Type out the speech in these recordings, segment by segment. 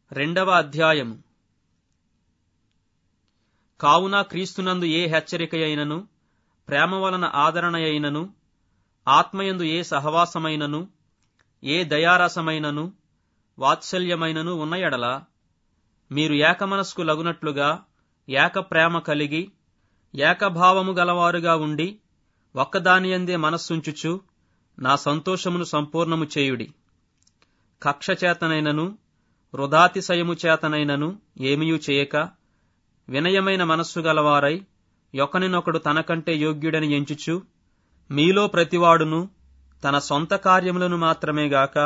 రెండవ అధ్యాయము కావున క్రీస్తునందు ఏ హెచ్చరిక అయినను ప్రేమ వలన ఆదరణ అయినను ఆత్మయందు ఏ సహవాసమైనను ఏ దయారసమైనను వాత్సల్యమైనను ఉన్న ఎడల మీరు ఏకమనస్కు లగునట్లుగా ఏక ప్రేమ కలిగి ఏకభావము గలవారుగా ఉండి ఒక్కదానియందే మనస్సుంచుచు నా సంతోషమును సంపూర్ణము చేయుడి కక్ష చేతనైనను వృధాతిశయము చేతనైనను ఏమియూ చేయక వినయమైన మనస్సు గలవారై ఒకనినొకడు తనకంటే యోగ్యుడని ఎంచుచు మీలో ప్రతివాడును తన సొంత కార్యములను మాత్రమే గాక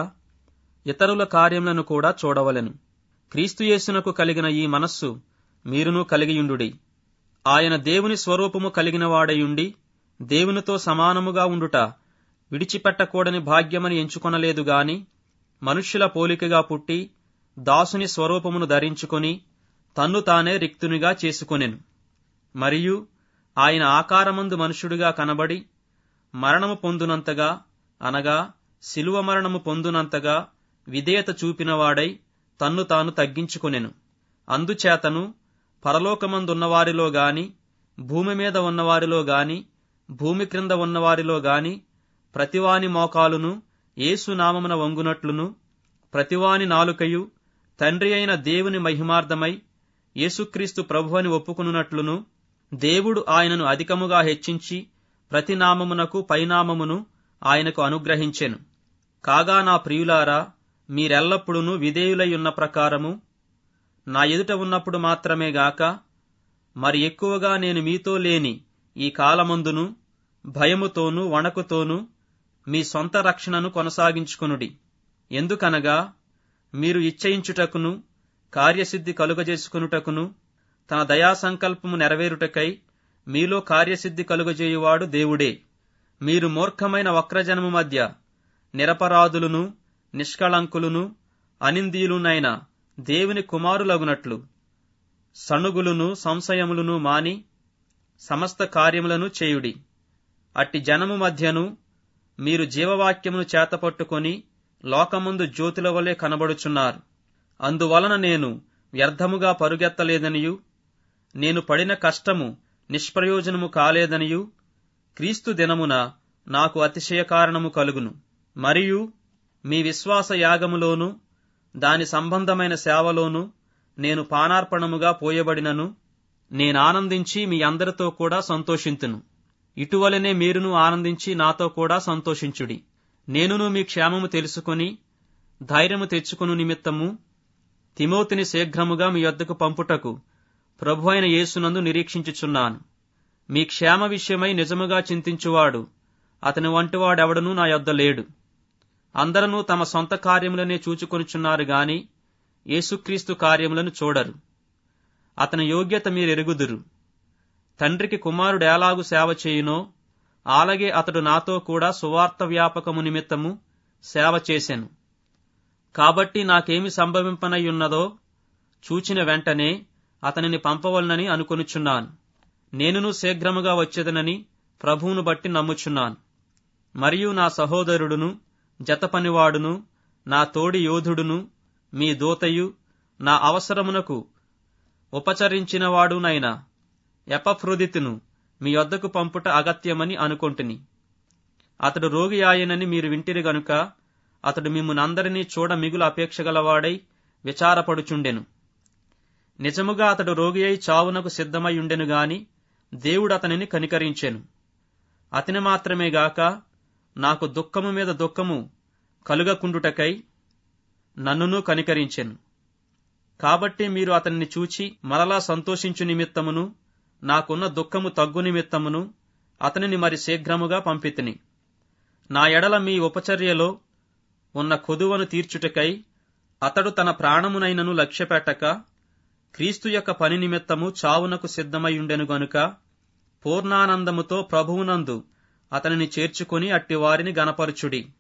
ఇతరుల కార్యములను కూడా చూడవలెను క్రీస్తుయేసునకు కలిగిన ఈ మనస్సు మీరును కలిగియుండుడి ఆయన దేవుని స్వరూపము కలిగిన వాడయుండి దేవునితో సమానముగా ఉండుట విడిచిపెట్టకూడని భాగ్యమని ఎంచుకొనలేదు గాని మనుష్యుల పోలికగా పుట్టి దాసుని స్వరూపమును ధరించుకొని తన్ను తానే రిక్తునిగా చేసుకొనెను మరియు ఆయన ఆకారమందు మనుష్యుడిగా కనబడి మరణము పొందునంతగా అనగా శిలువ మరణము పొందునంతగా విధేయత చూపినవాడై తన్ను తాను తగ్గించుకొనెను అందుచేతను పరలోకమందున్నవారిలో గాని భూమి మీద ఉన్నవారిలో గాని భూమి క్రింద ఉన్నవారిలో గాని ప్రతివాని మోకాలును యేసు నామమున వంగునట్లును ప్రతివాని నాలుకయు తండ్రి అయిన దేవుని మహిమార్థమై యేసుక్రీస్తు ప్రభువని ఒప్పుకునున్నట్లును దేవుడు ఆయనను అధికముగా హెచ్చించి ప్రతి నామమునకు పైనామమును ఆయనకు అనుగ్రహించెను కాగా నా ప్రియులారా మీరెల్లప్పుడూ విధేయులై ఉన్న ప్రకారము నా ఎదుట ఉన్నప్పుడు మాత్రమే గాక మరి ఎక్కువగా నేను మీతో లేని ఈ కాలమందును భయముతోనూ వణకుతోనూ మీ సొంత రక్షణను కొనసాగించుకొనుడి ఎందుకనగా మీరు ఇచ్చయించుటకును కార్యసిద్ధి కలుగజేసుకునుటకును తన దయా సంకల్పము నెరవేరుటకై మీలో కార్యసిద్ధి కలుగజేయువాడు దేవుడే మీరు మూర్ఖమైన వక్రజనము మధ్య నిరపరాధులను నిష్కళంకులను అనిందీయులునైన దేవుని కుమారులగునట్లు సణుగులును సంశయములను మాని సమస్త కార్యములను చేయుడి అట్టి జనము మధ్యను మీరు జీవవాక్యమును చేతపట్టుకొని లోకముందు జ్యోతుల వలె కనబడుచున్నారు అందువలన నేను వ్యర్థముగా పరుగెత్తలేదనియు నేను పడిన కష్టము నిష్ప్రయోజనము కాలేదనియు క్రీస్తు దినమున నాకు అతిశయ కారణము కలుగును మరియు మీ విశ్వాస యాగములోను దాని సంబంధమైన సేవలోను నేను పానార్పణముగా పోయబడినను నేనానందించి మీ అందరితో కూడా సంతోషింతును ఇటువలనే మీరును ఆనందించి నాతో కూడా సంతోషించుడి నేనును మీ క్షేమము తెలుసుకొని ధైర్యము తెచ్చుకును నిమిత్తము తిమోతిని శీఘ్రముగా మీ యొద్దకు పంపుటకు ప్రభు అయిన యేసునందు నిరీక్షించుచున్నాను మీ క్షేమ విషయమై నిజముగా చింతించువాడు అతని వంటివాడెవడనూ నా యొద్ద లేడు అందరూ తమ సొంత కార్యములనే చూచుకొనుచున్నారు గాని యేసుక్రీస్తు కార్యములను చూడరు అతని యోగ్యత మీరెరుగుదురు తండ్రికి కుమారుడు ఎలాగు సేవ చేయునో అలాగే అతడు నాతో కూడా సువార్త వ్యాపకము నిమిత్తము సేవ చేసెను కాబట్టి నాకేమి సంభవింపనయ్యున్నదో చూచిన వెంటనే అతనిని పంపవలనని అనుకొనుచున్నాను నేనును శీఘ్రముగా వచ్చేదనని ప్రభువును బట్టి నమ్ముచున్నాను మరియు నా సహోదరుడును జతపనివాడును నా తోడి యోధుడును మీ దూతయు నా అవసరమునకు ఉపచరించినవాడునైన ఎపఫ్రోదితును మీ యొద్దకు పంపుట అగత్యమని అనుకొంటిని అతడు రోగి ఆయనని మీరు వింటిరి గనుక అతడు మిమ్మునందరినీ చూడ మిగులు అపేక్షగలవాడై విచారపడుచుండెను నిజముగా అతడు రోగి అయి చావునకు సిద్ధమై ఉండెను గాని దేవుడు అతనిని కనికరించెను అతని మాత్రమే గాక నాకు దుఃఖము మీద దుఃఖము కలుగకుండుటకై నన్నును కనికరించెను కాబట్టి మీరు అతన్ని చూచి మరలా సంతోషించు నిమిత్తమును నాకున్న దుఃఖము తగ్గు నిమిత్తమును అతనిని మరి శీఘ్రముగా పంపితిని నా ఎడల మీ ఉపచర్యలో ఉన్న కొదువను తీర్చుటకై అతడు తన ప్రాణమునైనను లక్ష్యపెట్టక క్రీస్తు యొక్క పని నిమిత్తము చావునకు సిద్ధమయ్యుండెను గనుక పూర్ణానందముతో ప్రభువునందు అతనిని చేర్చుకుని అట్టివారిని గనపరచుడి